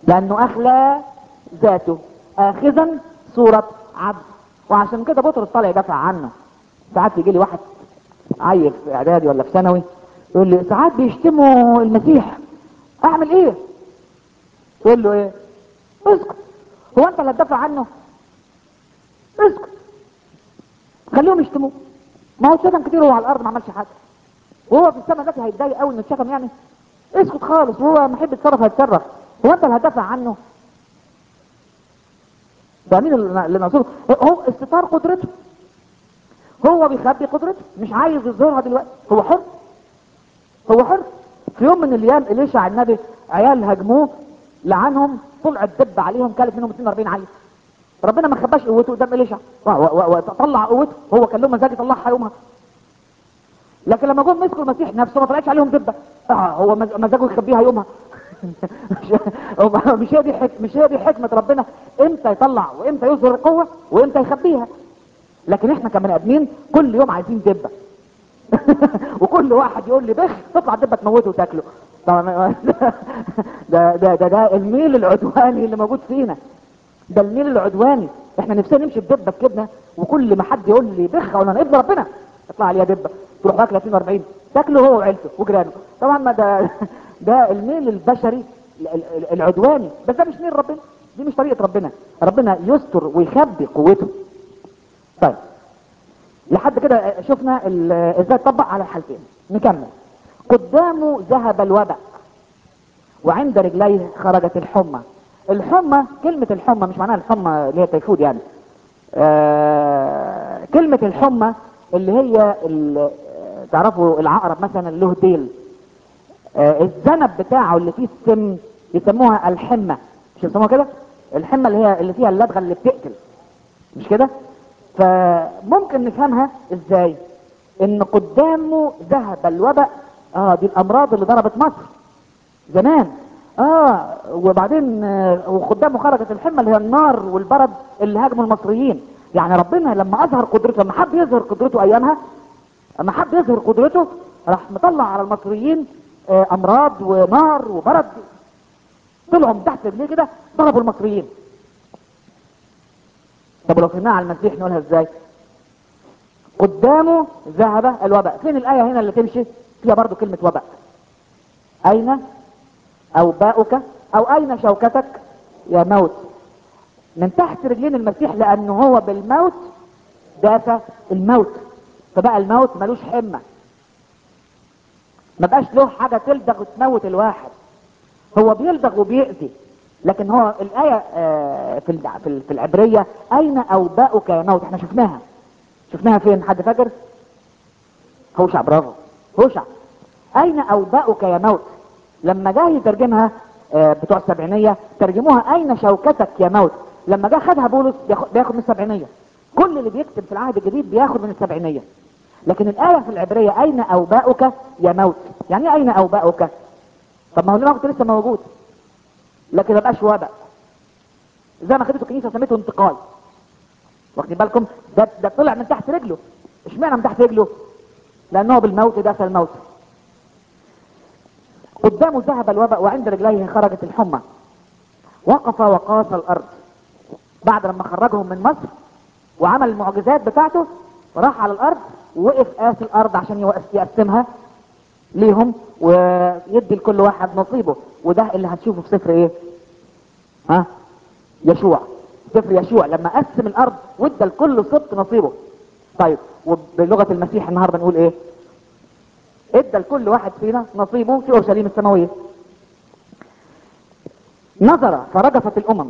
لانه اخلى ذاته اخذا صورة عبد وعشان كده بطرس طالع يدافع عنه ساعات يجي لي واحد عيل في اعدادي ولا في ثانوي يقول لي ساعات بيشتموا المسيح اعمل ايه يقول له ايه اسكت هو انت اللي هتدافع عنه اسكت خليهم يشتموه ما هو اتشتم كتير وهو على الارض ما عملش حاجه وهو في السماء ذاتي هيتضايق قوي انه اتشتم يعني اسكت خالص وهو ما يحب يتصرف هيتصرف هو انت اللي هتدافع عنه ده مين اللي نقصده هو استطار قدرته هو بيخبي قدرته مش عايز يظهرها دلوقتي هو حر هو حر في يوم من الايام اليشع النبي عيال هاجموه لعنهم طلع الدب عليهم كلف منهم 42 عيل ربنا ما خباش قوته قدام اليشع وطلع قوته هو كان له مزاج يطلعها يومها لكن لما جم مسكوا المسيح نفسه ما طلعش عليهم دبه آه هو مزاجه يخبيها يومها مش هي دي حك... مش هي دي حكمه ربنا امتى يطلع وامتى يظهر القوه وامتى يخبيها لكن احنا كبني ادمين كل يوم عايزين دبه وكل واحد يقول لي بخ تطلع دبه تموته وتاكله طبعا ده ده ده ده الميل العدواني اللي موجود فينا ده الميل العدواني احنا نفسنا نمشي بدبه في كدنا وكل ما حد يقول لي بخ اقول انا ابن ربنا يطلع عليها دبه تروح واكله 30 40 تاكله هو وعيلته وجيرانه طبعا ما ده ده الميل البشري العدواني بس ده مش ميل ربنا دي مش طريقه ربنا ربنا يستر ويخبي قوته طيب لحد كده شفنا ازاي تطبق على الحالتين نكمل قدامه ذهب الوباء وعند رجليه خرجت الحمى الحمى كلمة الحمى مش معناها الحمى اللي هي تيفود يعني آه كلمة الحمى اللي هي اللي تعرفوا العقرب مثلا له ديل آه الذنب بتاعه اللي فيه السم يسموها الحمة مش يسموها كده الحمة اللي هي اللي فيها اللدغة اللي بتقتل مش كده فممكن نفهمها ازاي ان قدامه ذهب الوباء اه دي الامراض اللي ضربت مصر زمان اه وبعدين آه وقدامه خرجت الحمى اللي هي النار والبرد اللي هاجموا المصريين يعني ربنا لما اظهر قدرته لما حب يظهر قدرته ايامها لما حب يظهر قدرته راح مطلع على المصريين آه امراض ونار وبرد طلعوا من تحت رجليه كده ضربوا المصريين طب لو فهمناها على المسيح نقولها ازاي قدامه ذهب الوباء فين الايه هنا اللي تمشي فيها برضو كلمه وباء اين او باؤك او اين شوكتك يا موت من تحت رجلين المسيح لانه هو بالموت دافع الموت فبقى الموت ملوش حمه ما بقاش له حاجه تلدغ وتموت الواحد هو بيلدغ وبيأذي لكن هو الآية آه في في في العبرية أين أوباؤك يا موت احنا شفناها شفناها فين حد فاكر هوشع برافو هوشع أين أوباؤك يا موت لما جه يترجمها آه بتوع السبعينية ترجموها أين شوكتك يا موت لما جه خدها بولس بياخد من السبعينية كل اللي بيكتب في العهد الجديد بياخد من السبعينية لكن الآية في العبرية أين أوباؤك يا موت يعني أين أوباؤك طب ما هو الموت لسه موجود لكن ما بقاش وباء زي ما خدته الكنيسه سميته انتقال واخدين بالكم ده ده طلع من تحت رجله اشمعنى من تحت رجله لانه بالموت دافع الموت قدامه ذهب الوباء وعند رجليه خرجت الحمى وقف وقاس الارض بعد لما خرجهم من مصر وعمل المعجزات بتاعته راح على الارض ووقف قاس الارض عشان يقسمها ليهم ويدي لكل واحد نصيبه وده اللي هتشوفه في سفر ايه ها يشوع سفر يشوع لما قسم الارض وادى لكل سبط نصيبه طيب وبلغه المسيح النهارده نقول ايه ادى لكل واحد فينا نصيبه في اورشليم السماويه نظر فرجفت الامم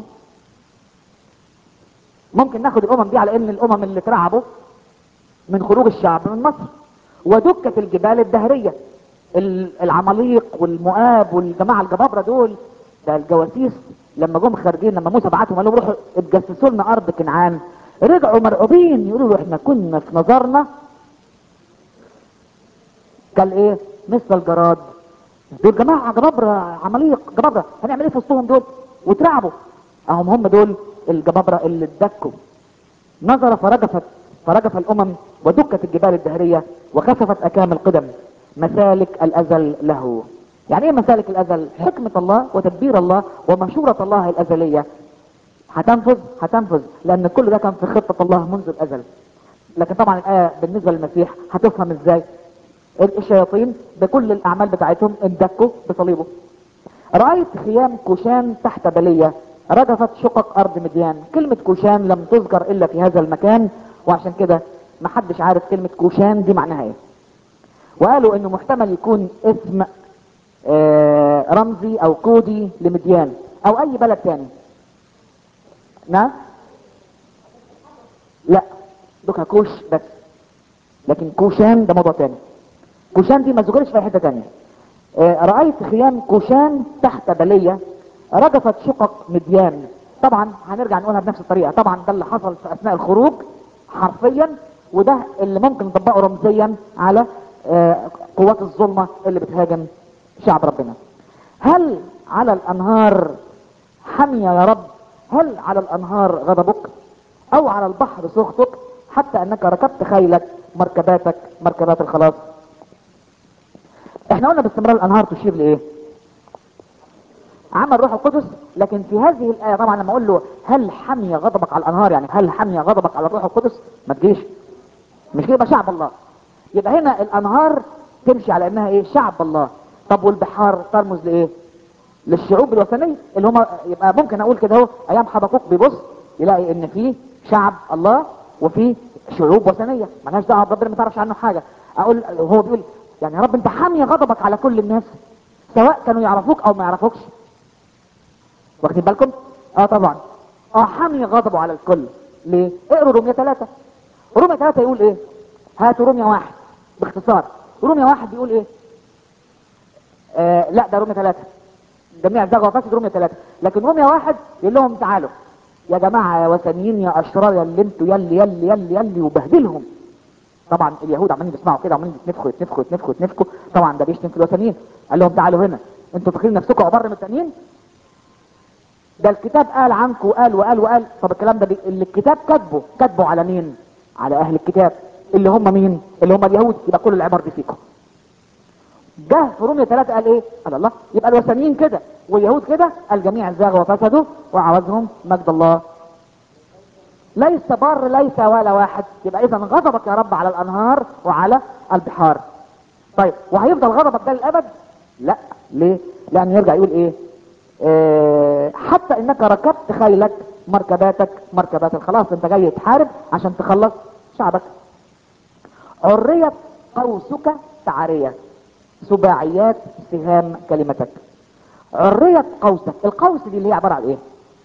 ممكن ناخد الامم دي على ان الامم اللي اترعبوا من خروج الشعب من مصر ودكت الجبال الدهريه العماليق والمؤاب والجماعه الجبابره دول ده الجواسيس لما جم خارجين لما موسى بعتهم قال لهم روحوا اتجسسوا لنا ارض كنعان رجعوا مرعوبين يقولوا له احنا كنا في نظرنا قال ايه مثل الجراد دول جماعه جبابره عماليق جبابره هنعمل ايه في وسطهم دول واترعبوا اهم هم دول الجبابره اللي اتدكوا نظر فرجفت فرجف الامم ودكت الجبال الدهريه وخسفت اكام القدم مسالك الازل له يعني ايه مسالك الازل حكمة الله وتدبير الله ومشورة الله الازلية هتنفذ هتنفذ لان كل ده كان في خطة الله منذ الازل لكن طبعا الآية بالنسبة للمسيح هتفهم ازاي الشياطين بكل الاعمال بتاعتهم اندكوا بصليبه رأيت خيام كوشان تحت بلية ردفت شقق ارض مديان كلمة كوشان لم تذكر الا في هذا المكان وعشان كده محدش عارف كلمة كوشان دي معناها ايه وقالوا انه محتمل يكون اسم آه رمزي او كودي لمديان او اي بلد تاني نعم لا دوكا كوش بس لكن كوشان ده موضوع تاني كوشان دي ما ذكرش في أي حته تانية آه رأيت خيام كوشان تحت بلية رجفت شقق مديان طبعا هنرجع نقولها بنفس الطريقة طبعا ده اللي حصل في اثناء الخروج حرفيا وده اللي ممكن نطبقه رمزيا على آه قوات الظلمة اللي بتهاجم شعب ربنا هل على الانهار حمية يا رب هل على الانهار غضبك او على البحر سخطك حتى انك ركبت خيلك مركباتك مركبات الخلاص احنا قلنا باستمرار الانهار تشير لايه عمل روح القدس لكن في هذه الايه طبعا لما اقول له هل حمي غضبك على الانهار يعني هل حمي غضبك على الروح القدس ما تجيش مش كده يبقى شعب الله يبقى هنا الانهار تمشي على انها ايه شعب الله طب والبحار ترمز لايه للشعوب الوثنيه اللي هم يبقى ممكن اقول كده اهو ايام حبقوق بيبص يلاقي ان في شعب الله وفي شعوب وثنيه مالهاش دعوه بربنا ما تعرفش عنه حاجه اقول هو بيقول يعني يا رب انت حامي غضبك على كل الناس سواء كانوا يعرفوك او ما يعرفوكش واخدين بالكم اه طبعا اه حامي غضبه على الكل ليه اقروا رومية ثلاثة رومية ثلاثة يقول ايه هاتوا رومية واحد باختصار رومية واحد بيقول ايه آه لا ده رومية ثلاثة جميع الزغوة فاسد رومية ثلاثة لكن رومية واحد يقول لهم تعالوا يا جماعة يا وثنيين يا اشرار يا اللي انتوا يلي يلي يلي يلي وبهدلهم طبعا اليهود عمالين بيسمعوا كده عمالين يتنفخوا يتنفخوا يتنفخوا يتنفخوا طبعا ده بيشتم في الوثنيين قال لهم تعالوا هنا انتوا فاكرين نفسكم ابر من التانيين ده الكتاب قال عنكم وقال وقال وقال طب الكلام ده بي... اللي الكتاب كاتبه كاتبه على مين على اهل الكتاب اللي هم مين اللي هم اليهود يبقى كل العبر دي فيكم جه في رومية ثلاثة قال ايه قال الله يبقى الوثنيين كده واليهود كده الجميع زاغوا وفسدوا وعوزهم مجد الله ليس بر ليس ولا واحد يبقى اذا غضبك يا رب على الانهار وعلى البحار طيب وهيفضل غضبك ده للابد لا ليه لان يرجع يقول ايه آه حتى انك ركبت خيلك مركباتك مركبات الخلاص انت جاي تحارب عشان تخلص شعبك عرية قوسك تعرية سباعيات سهام كلمتك عرية قوسك القوس دي اللي هي عبارة عن ايه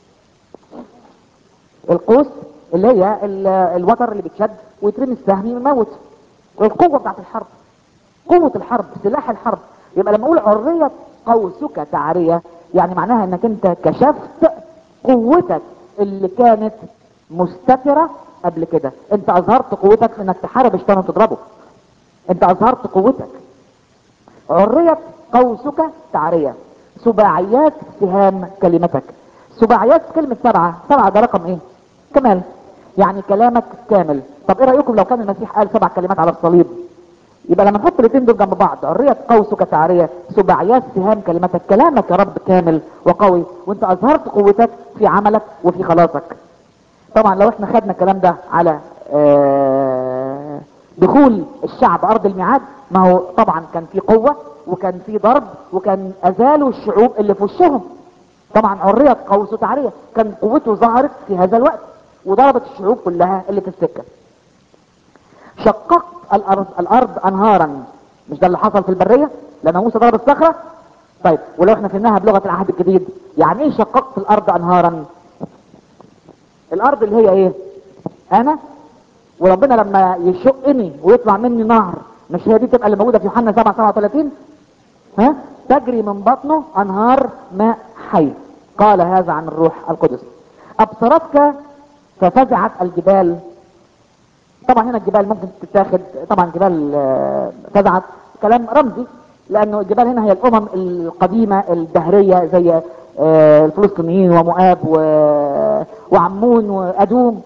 القوس اللي هي الوتر اللي بيتشد ويترمي السهم يموت والقوة بتاعت الحرب قوة الحرب سلاح الحرب يبقى لما اقول عرية قوسك تعرية يعني معناها انك انت كشفت قوتك اللي كانت مستترة قبل كده انت اظهرت قوتك في انك تحارب الشيطان وتضربه انت اظهرت قوتك عرية قوسك تعرية سباعيات سهام كلمتك سباعيات كلمة سبعة سبعة ده رقم ايه كمال يعني كلامك كامل طب ايه رأيكم لو كان المسيح قال سبع كلمات على الصليب يبقى لما نحط الاثنين دول جنب بعض عرية قوسك تعرية سباعيات سهام كلمتك كلامك يا رب كامل وقوي وانت اظهرت قوتك في عملك وفي خلاصك طبعا لو احنا خدنا الكلام ده على آه دخول الشعب ارض الميعاد ما هو طبعا كان في قوة وكان في ضرب وكان ازالوا الشعوب اللي في وشهم طبعا عرية قوس تعرية كان قوته ظهرت في هذا الوقت وضربت الشعوب كلها اللي في السكة شققت الارض الارض انهارا مش ده اللي حصل في البرية لما موسى ضرب الصخرة طيب ولو احنا فهمناها بلغة العهد الجديد يعني ايه شققت الارض انهارا الارض اللي هي ايه انا وربنا لما يشقني ويطلع مني نهر مش هي دي تبقى اللي موجودة في يوحنا 7 37 ها تجري من بطنه انهار ماء حي قال هذا عن الروح القدس ابصرتك ففزعت الجبال طبعا هنا الجبال ممكن تتاخد طبعا جبال فزعت كلام رمزي لانه الجبال هنا هي الامم القديمة الدهرية زي الفلسطينيين ومؤاب و... وعمون وادوم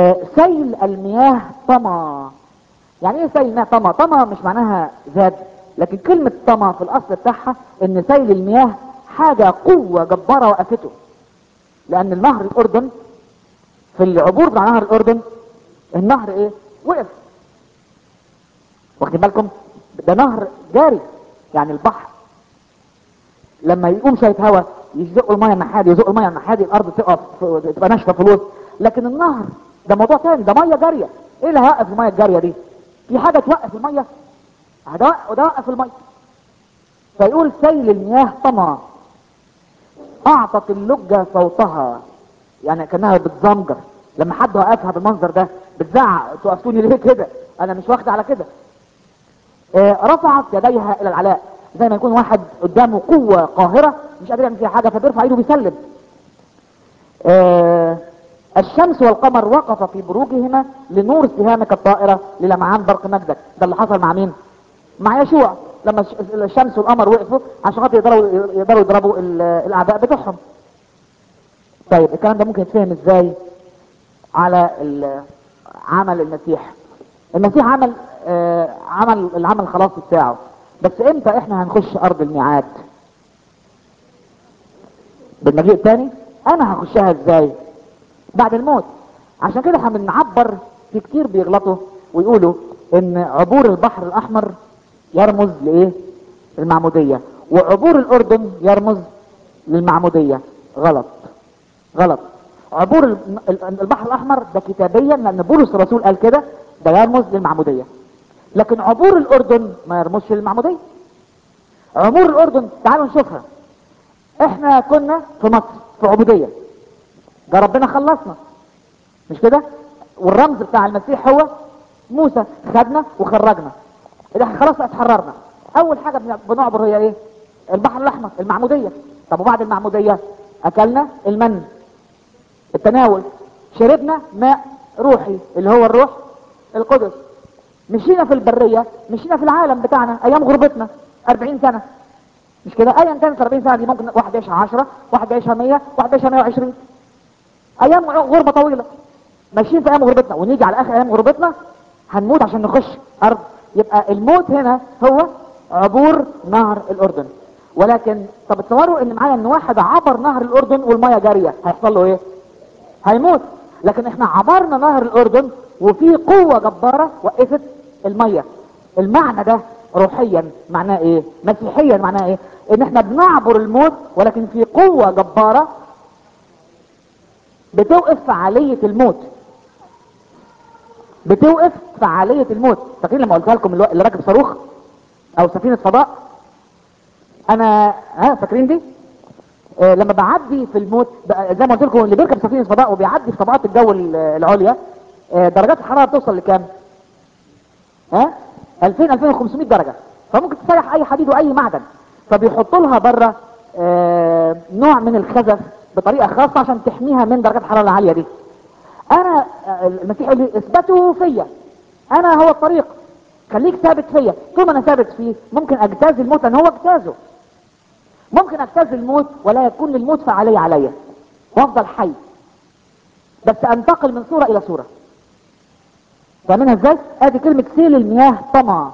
سيل المياه طمى يعني ايه سيل المياه طمى طمى مش معناها زاد لكن كلمة طمع في الاصل بتاعها ان سيل المياه حاجة قوة جبارة وقفته لان النهر الاردن في العبور بتاع نهر الاردن النهر ايه وقف واخدين بالكم ده نهر جاري يعني البحر لما يقوم شويه هواء يزقوا الميه النحادي يزقوا الميه النحادي الارض تقف تبقى ناشفه في الوسط لكن النهر ده موضوع تاني ده ميه جاريه ايه اللي هيوقف الميه الجاريه دي في حاجه توقف الميه ده وقف- وده وقف الميه فيقول سيل المياه طمع اعطت اللجة صوتها يعني كانها بتزمجر لما حد وقفها بالمنظر ده بتزعق توقفتوني ليه كده انا مش واخد على كده آه، رفعت يديها الى العلاء زي ما يكون واحد قدامه قوة قاهرة مش قادر يعمل فيها حاجة فبيرفع ايده بيسلم آه، الشمس والقمر وقف في بروجهما لنور سهامك الطائرة للمعان برق مجدك ده اللي حصل مع مين مع يشوع لما الش- الشمس والقمر وقفوا عشان خاطر يقدروا يقدروا يضربوا ال- الاعداء بتوعهم طيب الكلام ده ممكن يتفهم ازاي على ال- عمل المسيح المسيح عمل آه عمل العمل الخلاصي بتاعه بس امتى احنا هنخش ارض الميعاد بالمجيء الثاني انا هخشها ازاي بعد الموت عشان كده احنا بنعبر في كتير بيغلطوا ويقولوا ان عبور البحر الاحمر يرمز لايه المعمودية وعبور الاردن يرمز للمعمودية غلط غلط عبور ال- ال- البحر الاحمر ده كتابيا لان بولس الرسول قال كده ده يرمز للمعمودية لكن عبور الاردن ما يرمزش للمعمودية عبور الاردن تعالوا نشوفها احنا كنا في مصر في عبودية ده ربنا خلصنا مش كده والرمز بتاع المسيح هو موسى خدنا وخرجنا ده احنا خلاص اتحررنا اول حاجه بن- بنعبر هي ايه البحر الاحمر المعموديه طب وبعد المعموديه اكلنا المن التناول شربنا ماء روحي اللي هو الروح القدس مشينا في البريه مشينا في العالم بتاعنا ايام غربتنا 40 سنه مش كده ايا كانت 40 سنه دي ممكن واحد يعيشها 10 واحد يعيشها 100 واحد يعيشها 120 ايام غربه طويله ماشيين في ايام غربتنا ونيجي على اخر ايام غربتنا هنموت عشان نخش ارض يبقى الموت هنا هو عبور نهر الاردن ولكن طب تصوروا ان معايا ان واحد عبر نهر الاردن والميه جاريه هيحصل له ايه هيموت لكن احنا عبرنا نهر الاردن وفي قوه جباره وقفت الميه المعنى ده روحيا معناه ايه مسيحيا معناه ايه ان احنا بنعبر الموت ولكن في قوه جباره بتوقف فعالية الموت بتوقف فعالية الموت فاكرين لما قلتها لكم الو- اللي راكب صاروخ او سفينة فضاء انا ها فاكرين دي آه لما بعدي في الموت بقى زي ما قلت لكم اللي بيركب سفينة فضاء وبيعدي في طبقات الجو ال- العليا آه درجات الحرارة بتوصل لكام ها 2000 2500 درجة فممكن تسيح اي حديد واي معدن فبيحطوا لها بره آه نوع من الخزف بطريقة خاصة عشان تحميها من درجات الحرارة العالية دي انا آه، المسيح يقول لي اثبتوا فيا انا هو الطريق خليك ثابت فيا طول ما انا ثابت فيه ممكن اجتاز الموت لان هو اجتازه ممكن اجتاز الموت ولا يكون للموت فعالية عليا وافضل حي بس انتقل من صورة الى صورة فاهمينها ازاي؟ ادي كلمة سيل المياه طمع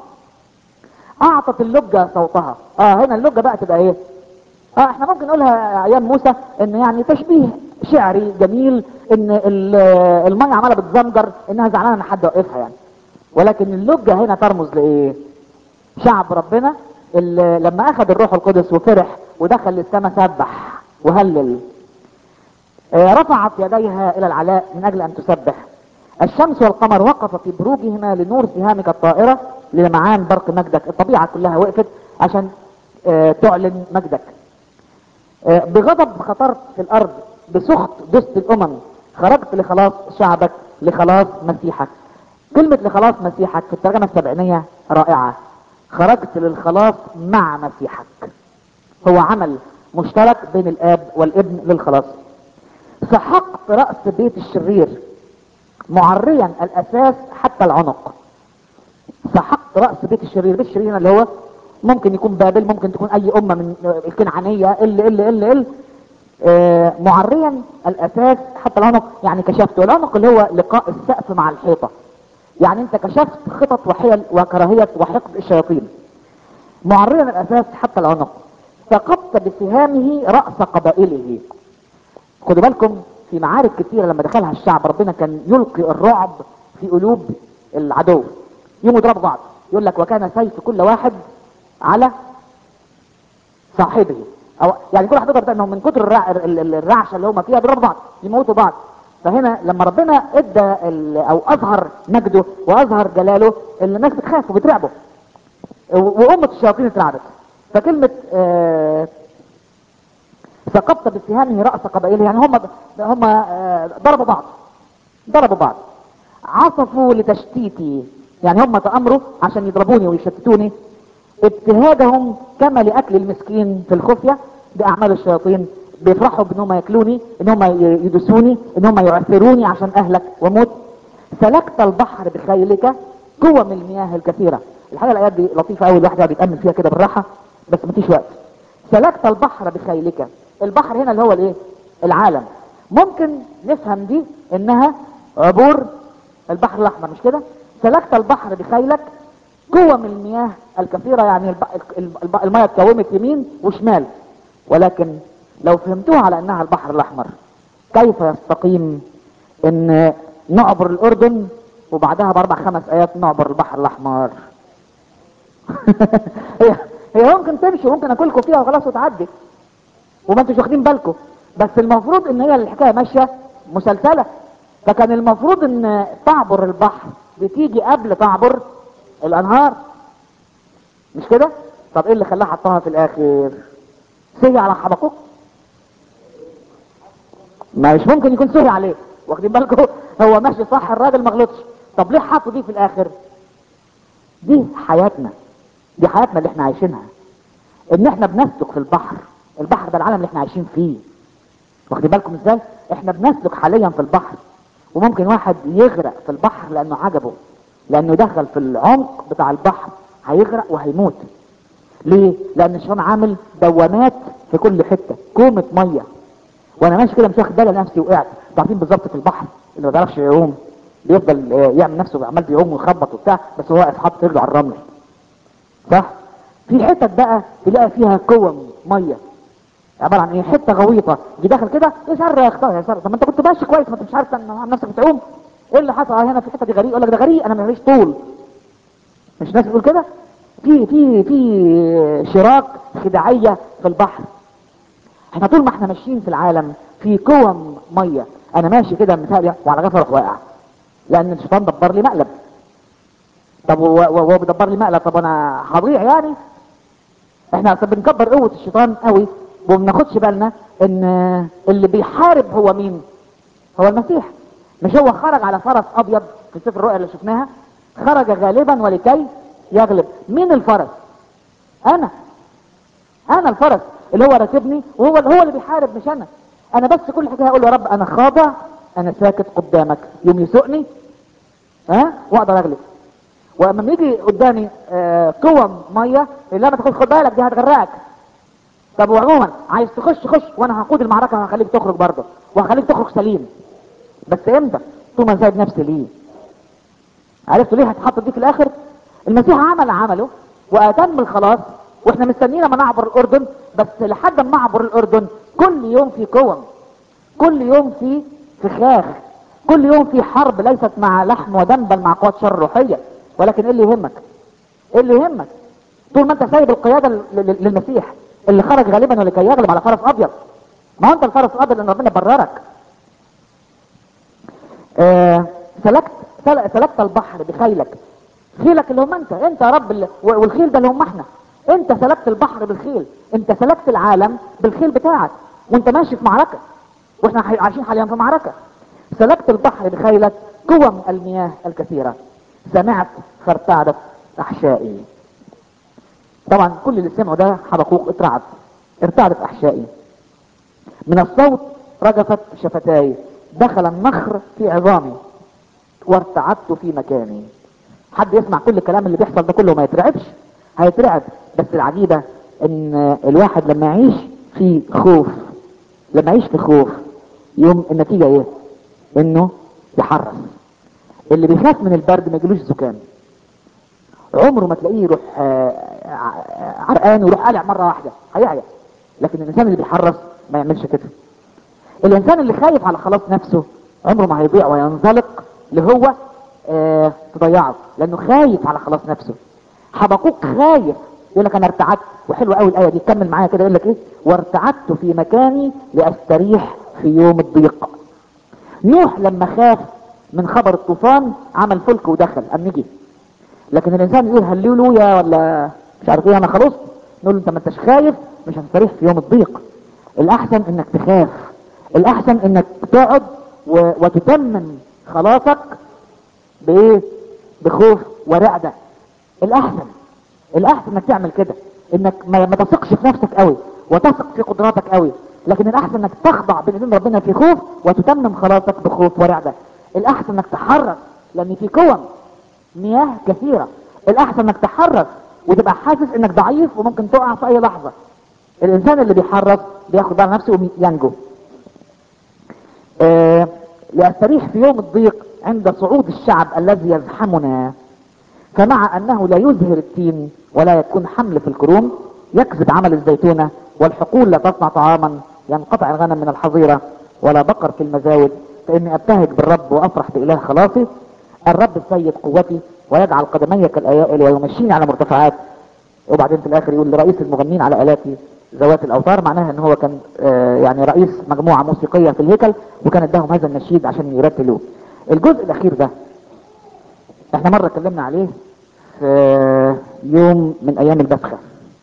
اعطت اللجة صوتها اه هنا اللجة بقى تبقى ايه اه احنا ممكن نقولها ايام موسى ان يعني تشبيه شعري جميل ان ال- المية عمالة بتزمجر انها زعلانة ان حد وقفها يعني ولكن اللجة هنا ترمز لايه شعب ربنا اللي لما اخذ الروح القدس وفرح ودخل السماء سبح وهلل آه، رفعت يديها الى العلاء من اجل ان تسبح الشمس والقمر وقف في بروجهما لنور سهامك الطائرة للمعان برق مجدك الطبيعة كلها وقفت عشان آه، تعلن مجدك آه، بغضب خطرت في الارض بسخط دست الامم خرجت لخلاص شعبك لخلاص مسيحك كلمة لخلاص مسيحك في الترجمة السبعينية رائعة خرجت للخلاص مع مسيحك هو عمل مشترك بين الاب والابن للخلاص سحقت رأس بيت الشرير معريا الاساس حتى العنق سحقت رأس بيت الشرير بيت الشرير هنا اللي هو ممكن يكون بابل ممكن تكون اي امة من الكنعانية ال ال ال ال آه، معريا الاساس حتى العنق يعني كشفت والعنق اللي هو لقاء السقف مع الحيطة يعني انت كشفت خطط وحيل وكراهية وحقد الشياطين معرضا الاساس حتى العنق فقبت بسهامه راس قبائله خدوا بالكم في معارك كتيره لما دخلها الشعب ربنا كان يلقي الرعب في قلوب العدو يوم يضربوا بعض يقول لك وكان سيف كل واحد على صاحبه او يعني كل واحد يقدر انهم من كتر الرع... ال- ال- الرعشه اللي هم فيها بيضربوا بعض يموتوا بعض فهنا لما ربنا ادى ال... او اظهر مجده واظهر جلاله الناس بتخاف وبترعبه و- وامه الشياطين اترعبت فكلمه آه فقبت بسهامه راس قبائله يعني هم هم آه، ضربوا بعض ضربوا بعض عصفوا لتشتيتي يعني هم تامروا عشان يضربوني ويشتتوني ابتهاجهم كما لاكل المسكين في الخفيه باعمال الشياطين بيفرحوا بان هم ياكلوني ان هم ي- يدسوني ان هم يعثروني عشان اهلك واموت سلكت البحر بخيلك قوم المياه الكثيره الحقيقه الايات دي لطيفه قوي الواحد يقعد يتامل فيها كده بالراحه بس مفيش وقت سلكت البحر بخيلك البحر هنا اللي هو الايه العالم ممكن نفهم دي انها عبور البحر الاحمر مش كده سلكت البحر بخيلك قوم المياه الكثيره يعني الب... الب... الب... المياه اتكومت يمين وشمال ولكن لو فهمتوها على انها البحر الاحمر كيف يستقيم ان نعبر الاردن وبعدها باربع خمس ايات نعبر البحر الاحمر هي هي ممكن تمشي ممكن اكلكم فيها وخلاص وتعدي وما انتوش واخدين بالكم بس المفروض ان هي الحكايه ماشيه مسلسله فكان المفروض ان تعبر البحر بتيجي قبل تعبر الانهار مش كده طب ايه اللي خلاها حطها في الاخر سهي على حبقوق ما مش ممكن يكون سهي عليه واخدين بالكم هو ماشي صح الراجل ما غلطش طب ليه حطوا دي في الاخر دي حياتنا دي حياتنا اللي احنا عايشينها ان احنا بنسلك في البحر البحر ده العالم اللي احنا عايشين فيه واخدين بالكم ازاي احنا بنسلك حاليا في البحر وممكن واحد يغرق في البحر لانه عجبه لانه دخل في العمق بتاع البحر هيغرق وهيموت ليه لان الشيطان عامل دوامات في كل حته كومه ميه وانا ماشي كده مش واخد بالي نفسي وقعت انتوا عارفين بالظبط في البحر اللي ما بيعرفش يعوم بيفضل آه، يعمل نفسه عمال بيعوم ويخبط وبتاع بس هو واقف حاطط رجله على الرمل صح في حتت بقى تلاقي فيها كوم ميه عباره عن ايه حته غويطه يجي داخل كده يصرخ طب يصرخ طب ما انت كنت ماشي كويس ما انت مش عارف ان عن نفسك بتعوم ايه اللي حصل آه هنا في الحته دي غريق يقول لك ده غريق انا ماليش طول مش ناس بتقول كده في في في شراك خداعيه في البحر احنا طول ما احنا ماشيين في العالم في كوم ميه انا ماشي كده مثال وعلى غفله اروح واقع لان الشيطان دبر لي مقلب طب هو هو بيدبر لي مقلب طب انا هضيع يعني احنا أصل بنكبر قوه الشيطان قوي وما بناخدش بالنا ان اللي بيحارب هو مين هو المسيح مش هو خرج على فرس ابيض في سفر الرؤيا اللي شفناها خرج غالبا ولكي يغلب مين الفرس انا انا الفرس اللي هو راكبني وهو هو اللي بيحارب مش انا انا بس كل حاجه هقول له يا رب انا خاضع انا ساكت قدامك يوم يسوقني ها واقدر اغلب واما يجي قدامي آه قوم ميه لا ما تاخد خد بالك دي هتغرقك طب وعموما عايز تخش خش وانا هقود المعركه وهخليك تخرج برضه وهخليك تخرج سليم بس امتى طول ما سايب نفسي ليه عرفتوا ليه هتحط دي في الاخر المسيح عمل عمله واتم الخلاص واحنا مستنيين لما نعبر الاردن بس لحد ما نعبر الاردن كل يوم في قوم كل يوم في فخاخ كل يوم في حرب ليست مع لحم ودم بل مع قوات شر روحيه ولكن ايه اللي يهمك ايه اللي يهمك طول ما انت سايب القياده ل- ل- للمسيح اللي خرج غالبا ولكي يغلب على فرس ابيض ما هو انت الفرس الابيض لان ربنا بررك آه سلكت سل- سلكت البحر بخيلك خيلك اللي هم انت انت يا رب اللي و- والخيل ده اللي هم احنا انت سلكت البحر بالخيل انت سلكت العالم بالخيل بتاعك وانت ماشي في معركه واحنا حي- عايشين حاليا في معركه سلكت البحر بخيلك قوم المياه الكثيره سمعت فارتعدت احشائي طبعا كل اللي سمعوا ده حبقوق اترعب ارتعدت احشائي من الصوت رجفت شفتاي دخل النخر في عظامي وارتعدت في مكاني حد يسمع كل الكلام اللي بيحصل ده كله ما يترعبش هيترعب بس العجيبة ان الواحد لما يعيش في خوف لما يعيش في خوف يوم النتيجة ايه انه يحرص اللي بيخاف من البرد ما يجيلوش زكام عمره ما تلاقيه يروح آه، ع- عرقان ويروح قالع مره واحده هيعيا لكن الانسان اللي بيحرص ما يعملش كده الانسان اللي خايف على خلاص نفسه عمره ما هيضيع وينزلق اللي هو آه تضيعه لانه خايف على خلاص نفسه حبقوق خايف يقول لك انا ارتعدت وحلوه قوي الايه دي كمل معايا كده يقول لك ايه وارتعدت في مكاني لاستريح في يوم الضيق نوح لما خاف من خبر الطوفان عمل فلك ودخل قام نجي لكن الانسان يقول هللويا ولا مش عارف ايه انا خلصت نقول له انت ما انتش خايف مش هتستريح في يوم الضيق الاحسن انك تخاف الاحسن انك تقعد و... وتتمم خلاصك بايه بخوف ورعدة الاحسن الاحسن انك تعمل كده انك ما, ما تثقش في نفسك قوي وتثق في قدراتك قوي لكن الاحسن انك تخضع بين ايدين ربنا في خوف وتتمم خلاصك بخوف ورعدة الاحسن انك تحرك لان في كوم مياه كثيرة الاحسن انك تحرك وتبقى حاسس انك ضعيف وممكن تقع في اي لحظة الانسان اللي بيحرك بياخد باله نفسه وينجو آه لاستريح في يوم الضيق عند صعود الشعب الذي يزحمنا فمع انه لا يزهر التين ولا يكون حمل في الكروم يكذب عمل الزيتونة والحقول لا تصنع طعاما ينقطع الغنم من الحظيرة ولا بقر في المزاود فاني ابتهج بالرب وافرح باله خلاصي الرب سيد قوتي ويجعل قدمي كالايائل ويمشيني على مرتفعات وبعدين في الاخر يقول لرئيس المغنين على الاتي ذوات الاوتار معناها ان هو كان آه يعني رئيس مجموعة موسيقية في الهيكل وكان اداهم هذا النشيد عشان يرتلوه الجزء الاخير ده احنا مرة اتكلمنا عليه في يوم من ايام البسخة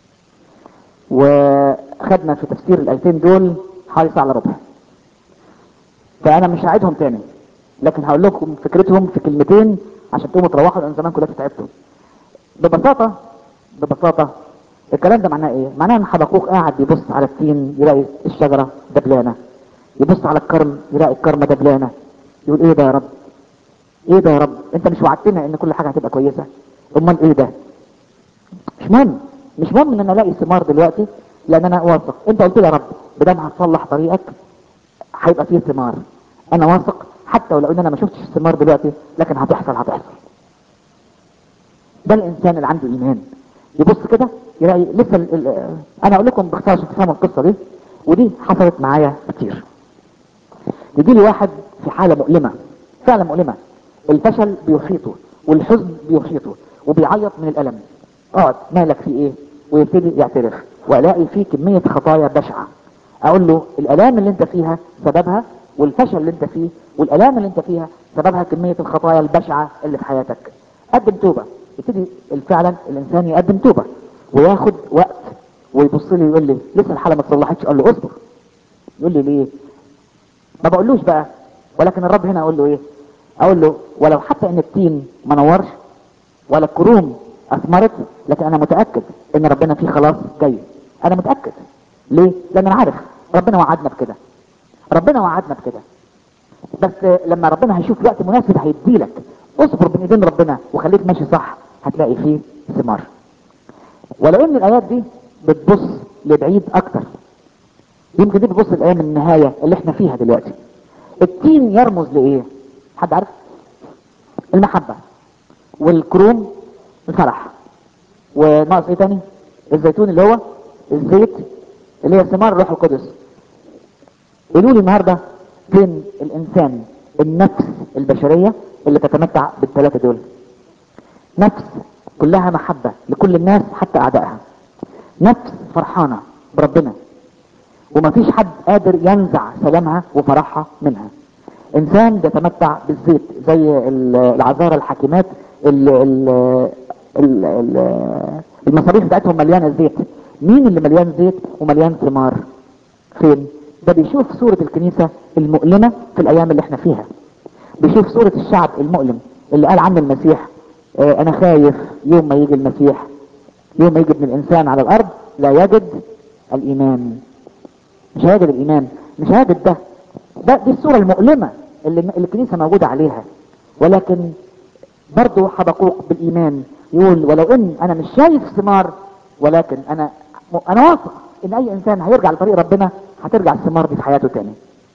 وخدنا في تفسير الايتين دول حوالي ساعة الا ربع فانا مش هعيدهم تاني لكن هقول لكم فكرتهم في كلمتين عشان تقوموا تروحوا لان زمان كلكم تعبتوا ببساطة ببساطة الكلام ده معناه ايه معناه ان حبقوق قاعد يبص على التين يلاقي الشجرة دبلانة يبص على الكرم يلاقي الكرمة دبلانة يقول ايه ده يا رب ايه ده يا رب انت مش وعدتنا ان كل حاجة هتبقى كويسة امال ايه ده مش مهم مش مهم ان انا الاقي ثمار دلوقتي لان انا واثق انت قلت لي يا رب بدل هتصلح طريقك هيبقى فيه ثمار انا واثق حتى ولو ان انا ما شفتش الثمار دلوقتي لكن هتحصل هتحصل ده الانسان اللي عنده ايمان يبص كده يلاقي لسه ال ال انا اقول لكم باختصار عشان تفهموا القصه دي ودي حصلت معايا كتير يجي لي واحد في حاله مؤلمه فعلا مؤلمه الفشل بيحيطه والحزن بيحيطه وبيعيط من الالم اقعد مالك في ايه ويبتدي يعترف والاقي فيه كميه خطايا بشعه اقول له الالام اللي انت فيها سببها والفشل اللي انت فيه والالام اللي انت فيها سببها كميه الخطايا البشعه اللي في حياتك قدم توبه يبتدي فعلا الانسان يقدم توبه وياخد وقت ويبص لي يقول لي لسه الحاله ما اتصلحتش اقول له اصبر يقول لي ليه ما بقولوش بقى ولكن الرب هنا اقول له ايه اقول له ولو حتى ان التين ما نورش ولا الكروم اثمرت لكن انا متاكد ان ربنا فيه خلاص جاي انا متاكد ليه لان انا عارف ربنا وعدنا بكده ربنا وعدنا بكده بس لما ربنا هيشوف وقت مناسب هيديلك اصبر بين ايدين ربنا وخليك ماشي صح هتلاقي فيه ثمار ولو ان الايات دي بتبص لبعيد اكتر يمكن دي بتبص لايام النهاية اللي احنا فيها دلوقتي التين يرمز لايه حد عارف المحبة والكروم الفرح وناقص ايه تاني الزيتون اللي هو الزيت اللي هي ثمار الروح القدس قولوا لي النهارده فين الانسان النفس البشرية اللي تتمتع بالثلاثة دول نفس كلها محبة لكل الناس حتى اعدائها نفس فرحانة بربنا ومفيش حد قادر ينزع سلامها وفرحها منها انسان بيتمتع بالزيت زي العذارى الحاكمات ال ال ال ال المصاريف بتاعتهم مليانة زيت مين اللي مليان زيت ومليان ثمار فين ده بيشوف صورة الكنيسة المؤلمة في الايام اللي احنا فيها بيشوف صورة الشعب المؤلم اللي قال عنه المسيح اه انا خايف يوم ما يجي المسيح يوم ما يجي ابن الانسان على الارض لا يجد الايمان مش هيجد الايمان مش هيجد ده ده دي الصورة المؤلمة اللي, اللي الكنيسة موجودة عليها ولكن برضه حبقوق بالايمان يقول ولو ان انا مش شايف ثمار ولكن انا انا واثق ان اي انسان هيرجع لطريق ربنا هترجع الثمار دي في حياته تاني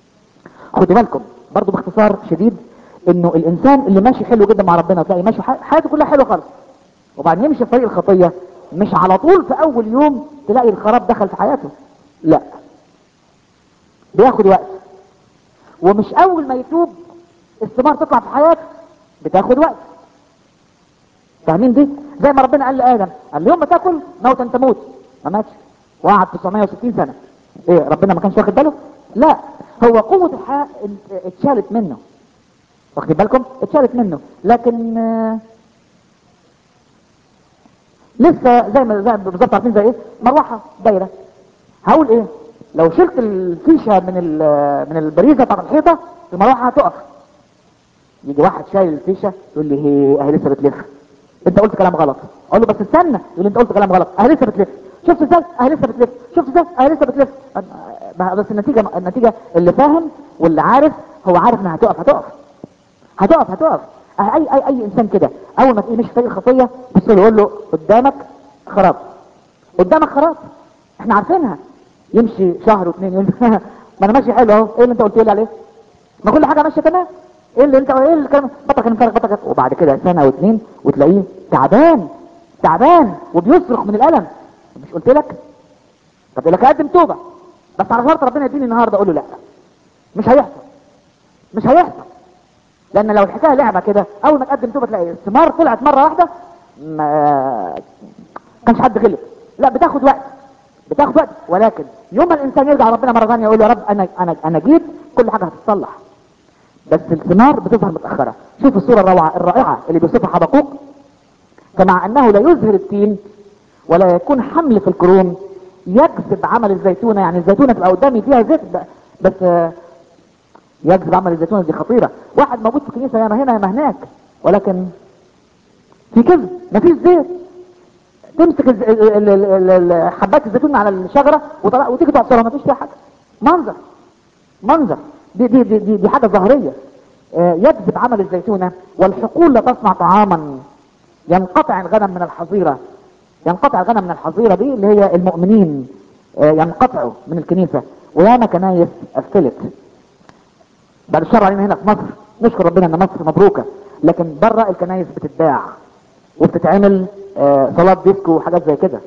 خدوا بالكم برضه باختصار شديد انه الانسان اللي ماشي حلو جدا مع ربنا تلاقي ماشي حياته كلها حلوه خالص وبعدين يمشي في طريق الخطيه مش على طول في اول يوم تلاقي الخراب دخل في حياته لا بياخد وقت ومش اول ما يتوب الثمار تطلع في حياته بتاخد وقت فاهمين دي زي ما ربنا قال لادم قال له يوم ما تاكل موتا تموت ما ماتش وقعد 960 سنه ايه ربنا ما كانش واخد باله لا هو قوه الحياه ات- اتشالت منه واخدين بالكم اتشالت منه لكن آه، لسه زي ما زي بالظبط عارفين زي ايه مروحه دايره هقول ايه لو شلت الفيشه من ال- من البريزه بتاعت الحيطه المروحه هتقف يجي واحد شايل الفيشه يقول لي هي اهي لسه بتلف انت قلت كلام غلط اقول له بس استنى يقول لي انت قلت كلام غلط اهي لسه بتلف شفت ازاي اهي لسه بتلف شفت ازاي اهي لسه بتلف أه، بس النتيجه النتيجه اللي فاهم واللي عارف هو عارف انها هتقف هتقف هتقف هتقف أه، اي اي اي انسان كده اول ما تلاقيه مش في طريق الخطيه بص له يقول له قدامك خراب قدامك خراب احنا عارفينها يمشي شهر واثنين يقول ما انا ماشي حلو اهو ايه اللي انت قلت لي عليه ما كل حاجه ماشيه تمام ايه اللي انت ايه اللي كلام بطك انفرغ بطك وبعد كده سنه واثنين وتلاقيه تعبان تعبان وبيصرخ من الالم مش قلت لك طب لك اقدم توبه بس على شرط ربنا يديني النهارده اقول له لا مش هيحصل مش هيحصل لان لو الحكايه لعبه كده اول ما تقدم توبه تلاقي الثمار طلعت مره واحده ما كانش حد غلب لا بتاخد وقت بتاخد وقت ولكن يوم ما الانسان يرجع ربنا مره ثانيه يقول له يا رب انا انا انا جيت كل حاجه هتتصلح بس الثمار بتظهر متاخره شوف الصوره الروعه الرائعه اللي بيوصفها حبقوق فمع انه لا يزهر التين ولا يكون حمل في الكروم يجذب عمل الزيتونه يعني الزيتونه تبقى قدامي فيها زيت ب- بس آه، يجذب عمل الزيتونه دي خطيره واحد موجود في الكنيسه يا ما هنا يا ما هناك ولكن في كذب مفيش زيت تمسك الز- ال- ال- ال- ال- حبات الزيتون على الشجره وطلع وتيجي تعصرها مفيش فيها حاجه منظر منظر دي دي دي دي, دي حاجه ظاهريه آه، يجذب عمل الزيتونه والحقول لا تصنع طعاما ينقطع الغنم من الحظيره ينقطع الغنم من الحظيره دي اللي هي المؤمنين آه، ينقطعوا من الكنيسه وياما كنايس قفلت بعد الشر علينا هنا في مصر نشكر ربنا ان مصر مبروكه لكن بره الكنايس بتتباع وبتتعمل آه، صلاه ديسكو وحاجات زي كده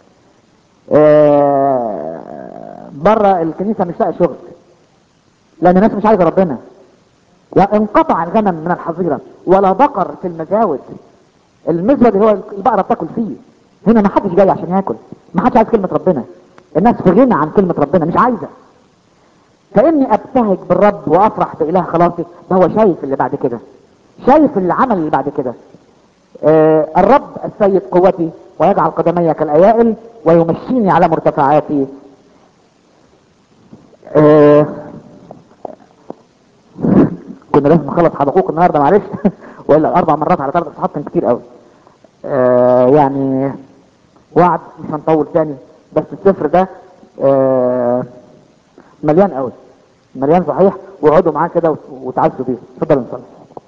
آه، بره الكنيسه مش لاقي شغل لان الناس مش عايزه ربنا انقطع الغنم من الحظيره ولا بقر في المزاود المزود اللي هو البقره بتاكل فيه هنا ما حدش جاي عشان ياكل ما حدش عايز كلمه ربنا الناس في غنى عن كلمه ربنا مش عايزه فاني ابتهج بالرب وافرح باله خلاصي ده هو شايف اللي بعد كده شايف العمل اللي بعد كده آه الرب السيد قوتي ويجعل قدمي كالايائل ويمشيني على مرتفعاتي آه كنا لازم نخلص حبقوق النهارده معلش ولا اربع مرات على ثلاث اصحاب كان كتير قوي آه يعني وعد مش هنطول تاني بس السفر ده آه مليان قوي مليان صحيح واقعدوا معاه كده وت- وتعزوا بيه اتفضل نصلي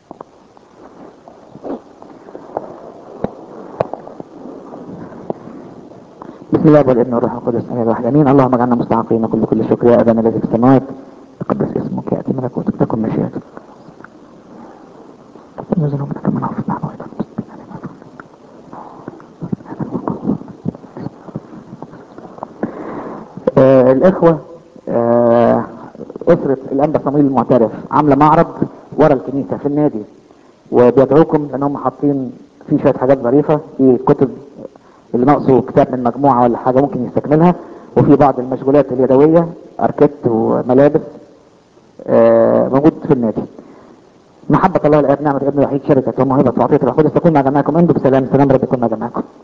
بسم الله والابن والروح القدس اله الواحد امين اللهم اجعلنا مستحقين كل كل شكر يا ابانا الذي في السماوات تقدس اسمك ياتي ملكوتك تكن مشيئتك نزل من كما نعرف نحن ايضا آه الاخوه آه اسره الانبا صمويل المعترف عامله معرض ورا الكنيسه في النادي وبيدعوكم لانهم حاطين فيه شويه حاجات ظريفه في كتب اللي ناقصه كتاب من مجموعه ولا حاجه ممكن يستكملها وفي بعض المشغولات اليدويه اركت وملابس آه موجود في النادي محبة الله الآب نعمة الابن الوحيد شركة وموهبة وعطية الروح القدس تكون مع جميعكم انتم بسلام سلام رب يكون مع جميعكم